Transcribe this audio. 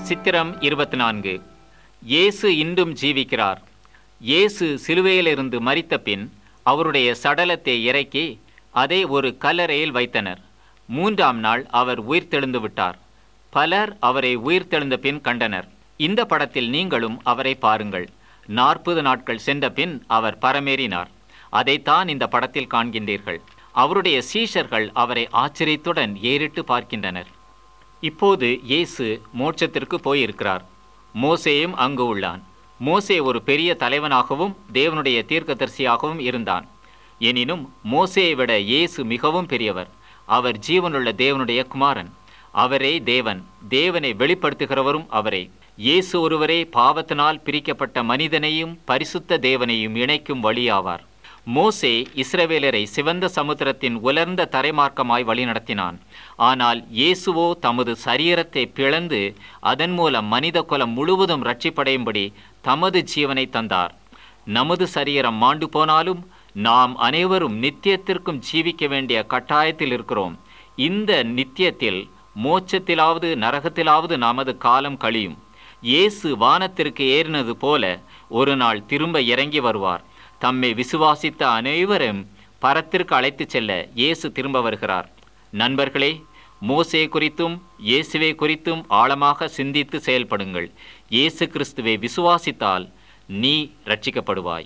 சித்திரம் இருபத்தி நான்கு இயேசு இன்றும் ஜீவிக்கிறார் இயேசு சிலுவையிலிருந்து மரித்த பின் அவருடைய சடலத்தை இறக்கி அதை ஒரு கல்லறையில் வைத்தனர் மூன்றாம் நாள் அவர் உயிர்த்தெழுந்து விட்டார் பலர் அவரை உயிர்த்தெழுந்த பின் கண்டனர் இந்த படத்தில் நீங்களும் அவரை பாருங்கள் நாற்பது நாட்கள் சென்ற பின் அவர் பரமேறினார் அதைத்தான் இந்த படத்தில் காண்கின்றீர்கள் அவருடைய சீஷர்கள் அவரை ஆச்சரியத்துடன் ஏறிட்டு பார்க்கின்றனர் இப்போது இயேசு மோட்சத்திற்கு போயிருக்கிறார் மோசேயும் அங்கு உள்ளான் மோசே ஒரு பெரிய தலைவனாகவும் தேவனுடைய தீர்க்கதரிசியாகவும் இருந்தான் எனினும் மோசேயை விட இயேசு மிகவும் பெரியவர் அவர் ஜீவனுள்ள தேவனுடைய குமாரன் அவரே தேவன் தேவனை வெளிப்படுத்துகிறவரும் அவரே இயேசு ஒருவரே பாவத்தினால் பிரிக்கப்பட்ட மனிதனையும் பரிசுத்த தேவனையும் இணைக்கும் வழியாவார் மோசே இஸ்ரவேலரை சிவந்த சமுத்திரத்தின் உலர்ந்த தரைமார்க்கமாய் வழிநடத்தினான் ஆனால் இயேசுவோ தமது சரீரத்தை பிளந்து அதன் மூலம் மனித குலம் முழுவதும் ரட்சிப்படையும்படி தமது ஜீவனை தந்தார் நமது சரீரம் மாண்டு போனாலும் நாம் அனைவரும் நித்தியத்திற்கும் ஜீவிக்க வேண்டிய கட்டாயத்தில் இருக்கிறோம் இந்த நித்தியத்தில் மோட்சத்திலாவது நரகத்திலாவது நமது காலம் கழியும் இயேசு வானத்திற்கு ஏறினது போல ஒரு நாள் திரும்ப இறங்கி வருவார் தம்மை விசுவாசித்த அனைவரும் பரத்திற்கு அழைத்துச் செல்ல இயேசு திரும்ப வருகிறார் நண்பர்களே மோசே குறித்தும் இயேசுவை குறித்தும் ஆழமாக சிந்தித்து செயல்படுங்கள் இயேசு கிறிஸ்துவை விசுவாசித்தால் நீ ரட்சிக்கப்படுவாய்